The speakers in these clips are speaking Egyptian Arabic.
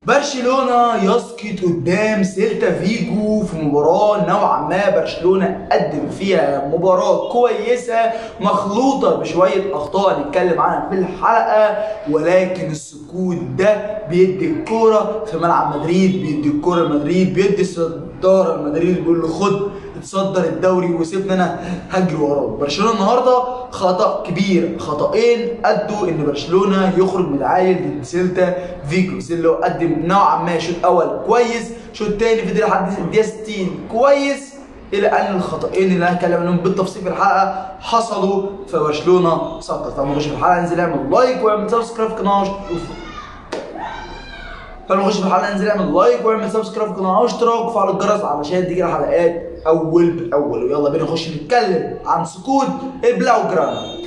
برشلونه يسقط قدام سيلتا فيجو في مباراه نوعا ما برشلونه قدم فيها مباراه كويسه مخلوطه بشويه اخطاء نتكلم عنها في الحلقه ولكن السكوت ده بيدي الكوره في ملعب مدريد بيدي الكوره لمدريد بيدي الصداره لمدريد بيقول له خد اتصدر الدوري وسيبني انا هجري وراه برشلونه النهارده خطا كبير خطأين ادوا ان برشلونه يخرج متعادل ضد سيلتا فيجو سيلتا قدم نوعا ما شوط اول كويس شوط تاني فضل لحد الدقيقه 60 كويس الى ان الخطأين اللي انا هتكلم عنهم بالتفصيل في الحلقه حصلوا فبرشلونه سقط فما نخش في الحلقه انزل اعمل لايك واعمل سبسكرايب في القناه فلما نخش في الحلقه انزل اعمل لايك واعمل سبسكرايب في القناه واشتراك وفعل الجرس علشان تيجي الحلقات اول باول ويلا بينا نخش نتكلم عن سكوت البلاو جرانا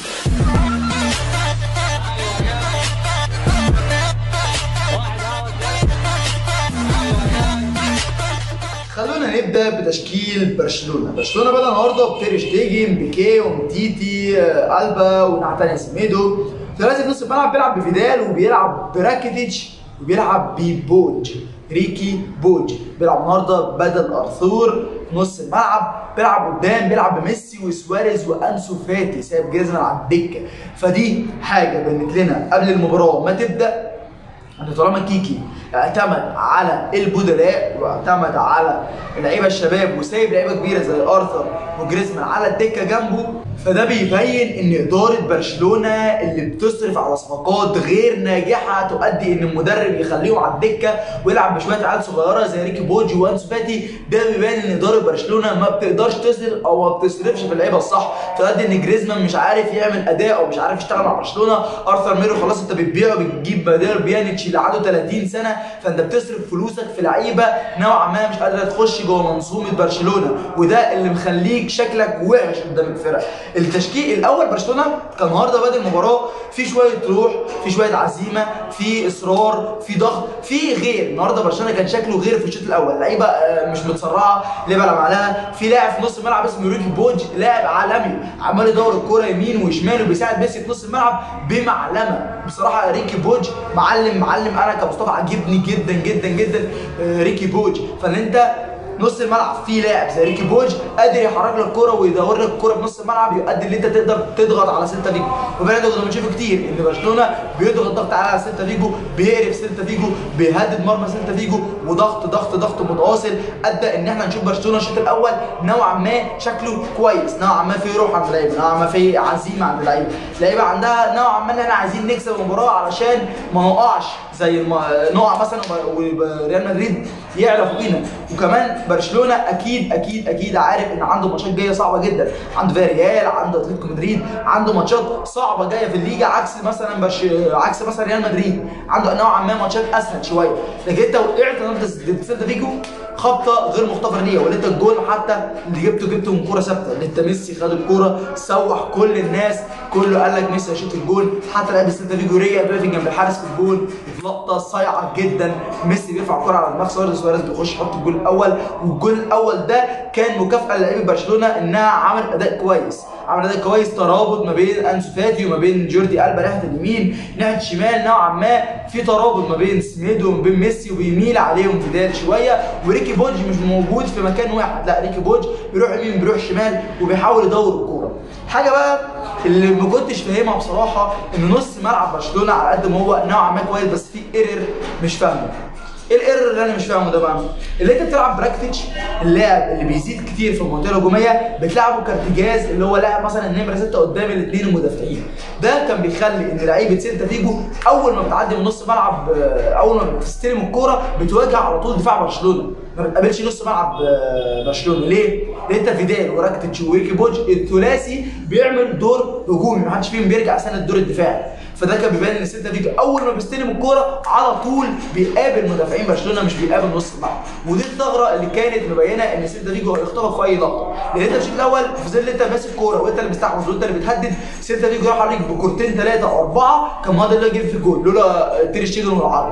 خلونا نبدا بتشكيل برشلونه برشلونه بدا النهارده بتير شتيجن بيكيه ومتيتي آه، البا ونعتانيا سيميدو ثلاثه في نص الملعب بيلعب بفيدال وبيلعب براكيتيتش وبيلعب ببوج ريكي بوج بيلعب النهارده بدل ارثور في نص الملعب بيلعب قدام بيلعب بميسي وسواريز وانسو فاتي سايب جريزمان على الدكه فدي حاجه بنت لنا قبل المباراه ما تبدا ان طالما كيكي اعتمد على البدلاء واعتمد على اللعيبه الشباب وسايب لعيبه كبيره زي ارثر وجريزمان على الدكه جنبه فده بيبين ان اداره برشلونه اللي بتصرف على صفقات غير ناجحه تؤدي ان المدرب يخليهم على الدكه ويلعب بشويه عيال صغيره زي ريكي بوجي وانسو فاتي ده بيبين ان اداره برشلونه ما بتقدرش تصرف او ما بتصرفش في اللعيبه الصح تؤدي ان جريزمان مش عارف يعمل اداء او مش عارف يشتغل مع برشلونه ارثر ميرو خلاص انت بتبيعه بتجيب بدال بيانيتش اللي عنده 30 سنه فانت بتصرف فلوسك في لعيبه نوعا ما مش قادره تخش جوه منظومه برشلونه وده اللي مخليك شكلك وحش قدام الفرق التشكيل الاول برشلونه كان النهارده بادئ المباراه في شويه روح في شويه عزيمه في اصرار في ضغط في غير النهارده برشلونه كان شكله غير في الشوط الاول لعيبه آه، مش متسرعه لعيبه عليها في لاعب في نص الملعب اسمه ريكي بوج لاعب عالمي عمال يدور الكوره يمين وشمال وبيساعد ميسي في نص الملعب بمعلمه بصراحه ريكي بوج معلم معلم انا كمصطفى عجبني جدا جدا جدا آه، ريكي بوج فان انت نص الملعب فيه لاعب زي ريكي بوج قادر يحرك لك الكوره ويدور لك الكوره في نص الملعب يؤدي اللي انت تقدر تضغط على سيلتا فيجو وبعد كده بنشوف كتير ان برشلونه بيضغط ضغط عالي على سيلتا فيجو بيقرف سيلتا فيجو بيهدد مرمى سيلتا فيجو وضغط ضغط ضغط متواصل ادى ان احنا نشوف برشلونه الشوط الاول نوعا ما شكله كويس نوعا ما في روح عند اللعيبه نوعا ما في عزيمه عند اللعيبه اللعيبه عندها نوعا ما ان احنا عايزين نكسب المباراه علشان ما نقعش زي الم... نقع مثلا وريال مدريد يعلى فوقينا وكمان برشلونه اكيد اكيد اكيد عارف ان عنده ماتشات جايه صعبه جدا عنده فيا ريال عنده اتلتيكو مدريد عنده ماتشات صعبه جايه في الليجا عكس مثلا برش... عكس مثلا ريال مدريد عنده نوعا ما ماتشات اسهل شويه لكن انت وقعت النهارده ضد سيلتا فيجو خبطه غير مغتفر ليها ولا انت الجول حتى اللي جبته جبته من كوره ثابته اللي انت ميسي خد الكوره سوح كل الناس كله قال لك ميسي هيشوط الجول حتى لاعب سيلتا فيجو رجع دلوقتي جنب الحارس في الجول في لقطه صايعه جدا ميسي بيرفع الكوره على دماغ سواريز سواريز بيخش يحط الجول الاول والجول الاول ده كان مكافاه للاعيبه برشلونه انها عملت اداء كويس عمل اداء كويس ترابط ما بين انسو فاتي وما بين جوردي البا ناحيه اليمين ناحيه الشمال نوعا ما في ترابط ما بين سميدو وما بين ميسي وبيميل عليهم فيدال شويه وريكي بوج مش موجود في مكان واحد لا ريكي بوج بيروح يمين بيروح شمال وبيحاول يدور الكوره حاجه بقى اللي ما كنتش فاهمها بصراحه ان نص ملعب برشلونه على قد ما هو نوعا ما كويس بس في ايرور مش فاهمه ايه الايرور اللي انا مش فاهمه ده بقى؟ اللي انت بتلعب براكتيتش اللاعب اللي بيزيد كتير في المنطقه الهجوميه بتلعبه كارتجاز اللي هو لاعب مثلا نمره 6 قدام الاثنين المدافعين ده كان بيخلي ان لعيبه سيلتا فيجو اول ما بتعدي من نص ملعب آه، اول ما بتستلم الكوره بتواجه على طول دفاع برشلونه ما بتقابلش نص ملعب آه، برشلونه ليه؟ لان انت فيدال وراكتيتش وريكي بوج الثلاثي بيعمل دور هجومي ما حدش فيهم بيرجع سنه الدور الدفاعي فده كان بيبان ان سيلتا فيجو اول ما بيستلم الكوره على طول بيقابل مدافعين برشلونه مش بيقابل نص الملعب ودي الثغره اللي كانت مبينه ان سيلتا فيجو هيخطفك في اي لقطه لان انت في الشوط الاول في ظل انت ماسك كوره وانت اللي مستحوذ وانت اللي بتهدد سيلتا فيجو راح عليك بكورتين ثلاثه او اربعه كان مقدر اللي يجيب في الجول لولا تير شتيجن والعرض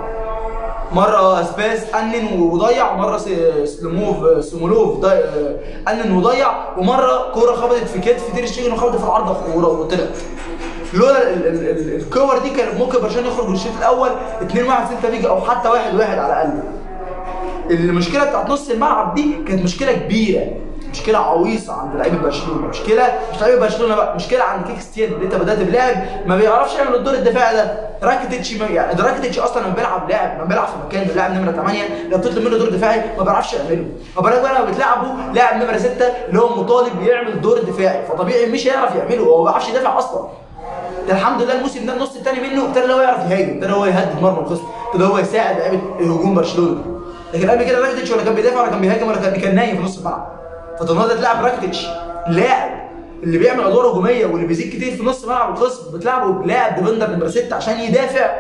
مره سباس انن وضيع ومره س- سلموف سمولوف ضي... انن وضيع ومره كوره خبطت في كتف تير شتيجن وخبطت في العارضه وطلعت لولا ال- ال- ال- الكور دي كان ممكن برشلونه يخرج من الشوط الاول 2 1 6 فيجا او حتى 1 1 على الاقل المشكله بتاعت نص الملعب دي كانت مشكله كبيره مشكله عويصه عند لعيبه برشلونه مشكله مش لعيبه برشلونه بقى مشكله عند كيك ستين اللي انت بدات بلاعب ما بيعرفش يعمل الدور الدفاعي ده راكيتيتش ما- يعني ده راكيتيتش اصلا لما بيلعب لاعب لما بيلعب في مكان لاعب نمره 8 لما بتطلب منه دور دفاعي ما بيعرفش يعمله ما بالك بقى لما بتلعبه لاعب نمره 6 اللي هو مطالب يعمل الدور الدفاعي فطبيعي مش هيعرف يعمله هو ما بيعرفش يدافع اصلا ده الحمد لله الموسم ده النص الثاني منه ابتدى اللي هو يعرف يهاجم ابتدى هو يهدد مرمى الخصم ابتدى هو يساعد لعيبه هجوم برشلونه لكن قبل كده راكيتيتش ولا كان بيدافع ولا كان بيهاجم ولا كان كان نايم في نص الملعب فالنهارده تلعب راكيتيتش لاعب اللي بيعمل ادوار هجوميه واللي بيزيد كتير في نص ملعب الخصم بتلعبه لاعب ديفندر نمره 6 عشان يدافع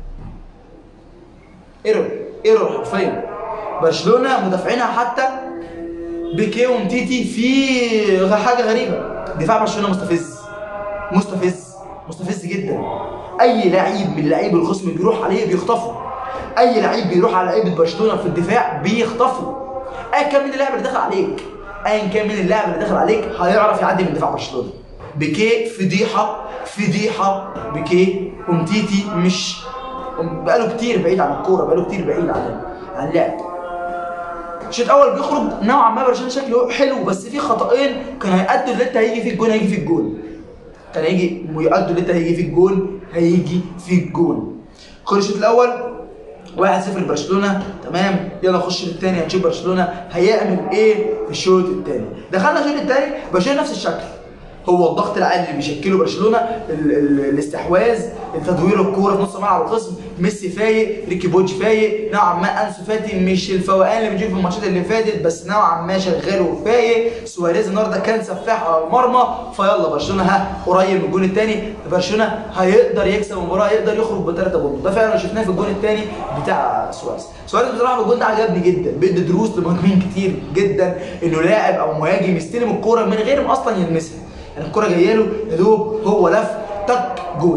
ايرور ايرور حرفيا برشلونه مدافعينها حتى بيكي ومتيتي في حاجه غريبه دفاع برشلونه مستفز مستفز مستفز جدا اي لعيب من لعيب الخصم بيروح عليه بيخطفه اي لعيب بيروح على لعيبه برشلونه في الدفاع بيخطفه ايا كان من اللاعب اللي دخل عليك ايا كان من اللاعب اللي دخل عليك هيعرف يعدي من دفاع برشلونه بيكيه فضيحه فضيحه بيكيه ومتيتي مش بقاله كتير بعيد عن الكوره بقاله كتير بعيد عن عن اللعب الشوط الاول بيخرج نوعا ما برشلونه شكله حلو بس في خطأين كان هيأدوا اللي انت هيجي في الجون هيجي في الجون كان هيجي يؤدوا اللي انت هيجي في الجون هيجي في الجون خد الشوط الاول 1-0 لبرشلونه تمام يلا نخش للثاني هنشوف برشلونه هيعمل ايه في الشوط الثاني دخلنا الشوط الثاني برشلونه نفس الشكل هو الضغط العالي اللي بيشكله برشلونه ال ال الاستحواذ تدوير الكوره في نص ملعب الخصم ميسي فايق ريكي بوتش فايق نوعا ما انسو فاتي مش الفوقان اللي بنشوفه في الماتشات اللي فاتت بس نوعا ما شغال وفايق سواريز النهارده كان سفاح على المرمى فيلا برشلونه ها قريب من الجون الثاني برشلونه هيقدر يكسب المباراه يقدر يخرج بثلاثه بونت ده فعلا شفناه في الجون الثاني بتاع سواريز سواريز بصراحه في الجون ده عجبني جدا بيدي دروس لمهاجمين كتير جدا انه لاعب او مهاجم يستلم الكوره من غير ما اصلا يلمسها يعني الكوره جايه له يا دوب هو لف تك جول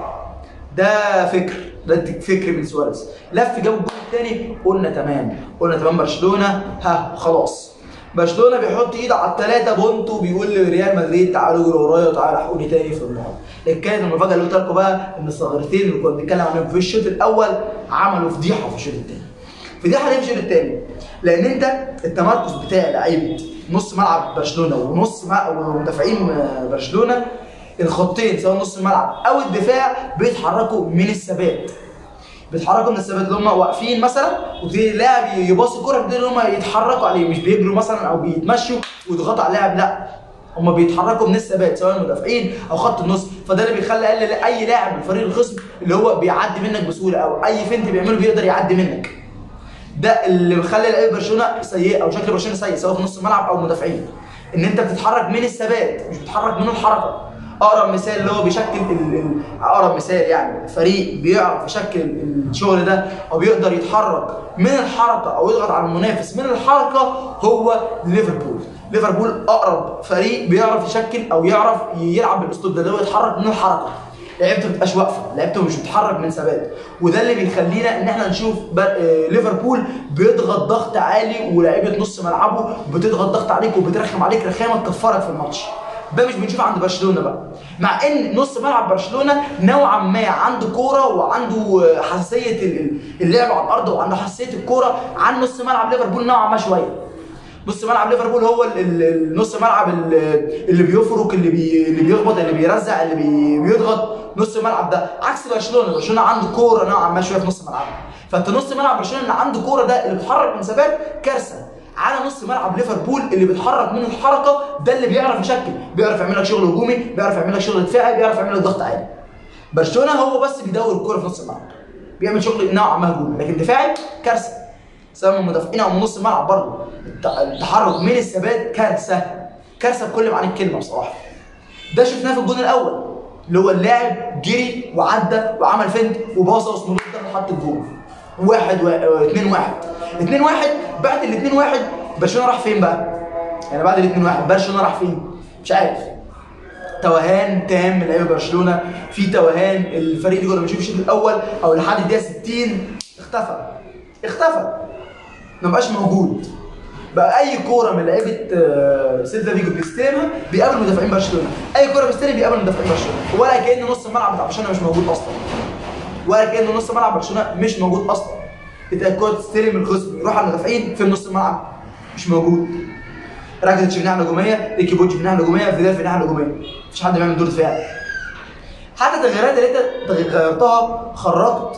ده فكر ده فكر من سواريز لف جاب الجول الثاني قلنا تمام قلنا تمام برشلونه ها خلاص برشلونه بيحط ايده على الثلاثه بونت وبيقول لريال مدريد تعالوا اجروا ورايا وتعالوا الحقوني تاني في النهار لكن كانت المفاجاه اللي قلت لكم بقى ان الثغرتين اللي كنا بنتكلم عنهم في الشوط الاول عملوا فضيحه في الشوط الثاني فضيحه ليه في الشوط الثاني؟ لان انت التمركز بتاع لعيبه نص ملعب برشلونه ونص ملعب ومدافعين برشلونه الخطين سواء نص الملعب او الدفاع بيتحركوا من الثبات بيتحركوا من الثبات اللي هم واقفين مثلا وتلاقي اللاعب يباصي الكوره بيبتدوا ان هم يتحركوا عليه مش بيجروا مثلا او بيتمشوا ويضغطوا على اللاعب لا هم بيتحركوا من الثبات سواء المدافعين او خط النص فده اللي بيخلي اقل اي لاعب من فريق الخصم اللي هو بيعدي منك بسهوله او اي فنت بيعمله بيقدر يعدي منك ده اللي مخلي لعيبه برشلونه سيء او شكل برشلونه سيء سواء في نص الملعب او مدافعين ان انت بتتحرك من الثبات مش بتتحرك من الحركه اقرب مثال اللي هو بيشكل ال... ال... اقرب مثال يعني فريق بيعرف يشكل الشغل ده او بيقدر يتحرك من الحركه او يضغط على المنافس من الحركه هو ليفربول ليفربول اقرب فريق بيعرف يشكل او يعرف يلعب بالاسلوب ده اللي هو يتحرك من الحركه لعيبته ما بتبقاش واقفه لعيبته مش بتتحرك من ثبات وده اللي بيخلينا ان احنا نشوف ليفربول بيضغط ضغط عالي ولاعيبه نص ملعبه بتضغط ضغط عليك وبترخم عليك رخامه تكفرك في الماتش ده مش بنشوفه عند برشلونه بقى مع ان نص ملعب برشلونه نوعا ما عنده كوره وعنده حساسيه اللعب على الارض وعنده حساسيه الكوره عن نص ملعب ليفربول نوعا ما شويه نص ملعب ليفربول هو النص ملعب اللي بيفرك اللي بي اللي بيخبط اللي بيرزع اللي بي بيضغط نص الملعب ده عكس برشلونه برشلونه عنده كوره نوعا ما شويه في نص ملعبه فانت نص ملعب برشلونه اللي عنده كوره ده اللي بيتحرك من ثبات كارثه على نص ملعب ليفربول اللي بيتحرك من الحركه ده اللي بيعرف يشكل بيعرف يعمل لك شغل هجومي بيعرف يعمل لك شغل دفاعي بيعرف يعمل لك ضغط عالي برشلونه هو بس بيدور الكوره في نص الملعب بيعمل شغل نوعا ما هجومي لكن دفاعي كارثه سواء من المدافعين او من نص الملعب برضه التحرك من الثبات كارثه كارثه بكل معاني الكلمه بصراحه ده شفناه في الجون الاول اللي هو اللاعب جري وعدى وعمل فنت وباصه واسمه وحط الجول واحد و... اتنين واحد اتنين واحد بعد الاتنين واحد برشلونه راح فين بقى؟ يعني بعد الاتنين واحد برشلونه راح فين؟ مش عارف توهان تام من لعيبه برشلونه في توهان الفريق اللي كنا بنشوفه الشوط الاول او لحد الدقيقه 60 اختفى اختفى ما بقاش موجود بقى اي كوره من لعيبه آه، سيلتا فيجو بيستلمها بيقابل مدافعين برشلونه اي كوره بيستلم بيقابل مدافعين برشلونه ولا كان نص الملعب بتاع برشلونه مش موجود اصلا ولا كان نص ملعب برشلونه مش موجود اصلا انت الكوره تستلم الخصم يروح على المدافعين في نص الملعب مش موجود راكيتيتش في ناحيه هجوميه ريكي بوتش في ناحيه هجوميه فيدال في ناحيه هجوميه مفيش حد بيعمل دور دفاع حتى التغييرات اللي انت تغ- غيرتها خرجت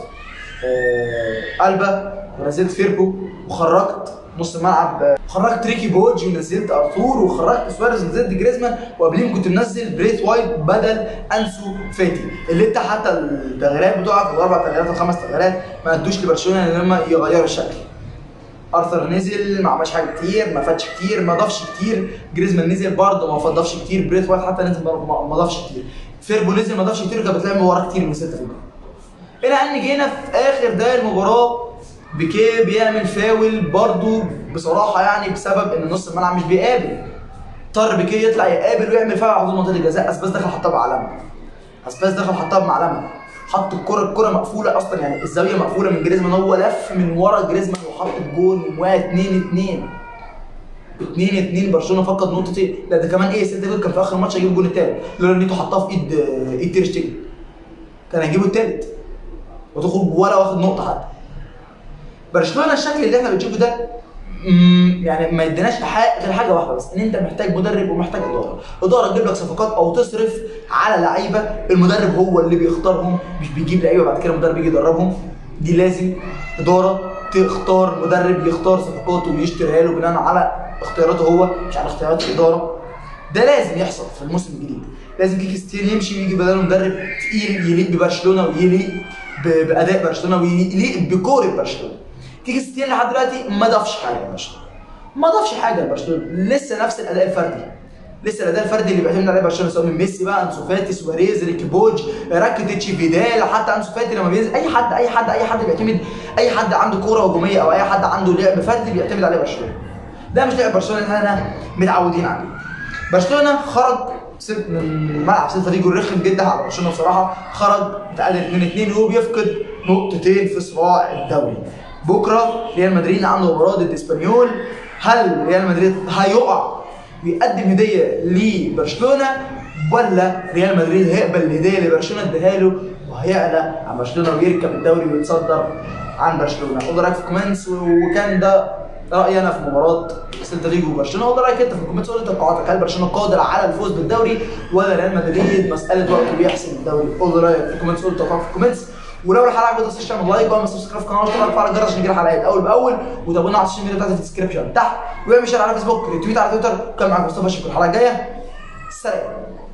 آه، البا ونزلت فيربو وخرجت نص الملعب آه، خرجت ريكي بوج ونزلت ارتور وخرجت سواريز ونزلت جريزمان وقبليهم كنت منزل بريت وايت بدل انسو فاتي اللي انت حتى التغييرات بتوعك الاربع تغييرات والخمس تغييرات ما ادوش لبرشلونه ان هم يغيروا الشكل ارثر نزل ما عملش حاجه كتير ما فاتش كتير ما ضافش كتير جريزمان نزل برضه ما ضافش كتير بريت وايت حتى نزل برضه ما- ما ضافش كتير فيربو نزل ما ضافش كتير كانت بتلعب وراه كتير من ستة فيجو الى ان جينا في اخر دقايق المباراه بيكيه بيعمل فاول برضه بصراحه يعني بسبب ان نص الملعب مش بيقابل اضطر بيكيه يطلع يقابل ويعمل فاول على حدود منطقه الجزاء اسباس دخل حطها بعلامه اسباس دخل حطها بمعلمه حط الكره الكره مقفوله اصلا يعني الزاويه مقفوله من جريزمان هو لف من ورا جريزمان وحط الجون وقع 2 2 2 2 برشلونه فقد نقطتين لا ده كمان ايه سيلتا فيجو كان في اخر ماتش هيجيب الجون الثالث لولا نيتو حطها في ايد ايد تير شتيجن كان هيجيبوا الثالث وتخرج ولا واخد نقطه حتى برشلونه الشكل اللي احنا بنشوفه ده مم، يعني ما يديناش حق غير حاجه واحده بس ان انت محتاج مدرب ومحتاج اداره اداره تجيب لك صفقات او تصرف على لعيبه المدرب هو اللي بيختارهم مش بيجيب لعيبه بعد كده المدرب يجي يدربهم دي لازم اداره تختار مدرب يختار صفقاته ويشتريها له بناء على اختياراته هو مش على اختيارات الاداره ده لازم يحصل في الموسم الجديد لازم كيكي ستين يمشي ويجي بداله مدرب تقيل يليق ببرشلونه ويليق ب- باداء برشلونه ويليق بكوره برشلونه كيكي ستين لحد دلوقتي ما ضافش حاجه لبرشلونه ما ضافش حاجه لبرشلونه لسه نفس الاداء الفردي لسه الاداء الفردي اللي بيعتمد عليه برشلونه سواء من ميسي بقى انسو فاتي سواريز ريكي بوج راكيتيتش فيدال حتى انسو فاتي لما بينزل اي حد اي حد اي حد بيعتمد اي حد عنده كوره هجوميه او اي حد عنده لعب فردي بيعتمد عليه برشلونه ده مش لعب برشلونه اللي احنا متعودين عليه برشلونه خرج سب- من ملعب سيلتا فيجو رخم جدا على برشلونه بصراحه خرج متعادل 2 2 وهو بيفقد نقطتين في صراع الدوري بكره ريال مدريد عنده مباراه ضد اسبانيول هل ريال مدريد هيقع ويقدم هديه لبرشلونه ولا ريال مدريد هيقبل الهديه اللي برشلونه اداها له وهيعلى عن برشلونه ويركب الدوري ويتصدر عن برشلونه قول رايك في الكومنتس وكان ده رايي انا في مباراه سيلتا فيجو وبرشلونه قول رايك انت في الكومنتس قول لي توقعاتك هل برشلونه قادر على الفوز بالدوري ولا ريال مدريد مساله وقت بيحسم الدوري قول لي رايك في الكومنتس قول لي توقعاتك في الكومنتس ولو الحلقه عجبتك ما تنساش تعمل لايك واعمل سبسكرايب في القناه وتفعل فعل الجرس عشان يجيلك حلقات اول باول وتابعونا على السوشيال ميديا بتاعتي في الديسكربشن تحت واعمل شير على فيسبوك ريتويت على تويتر كان معاك مصطفى اشوفكم الحلقه الجايه سلام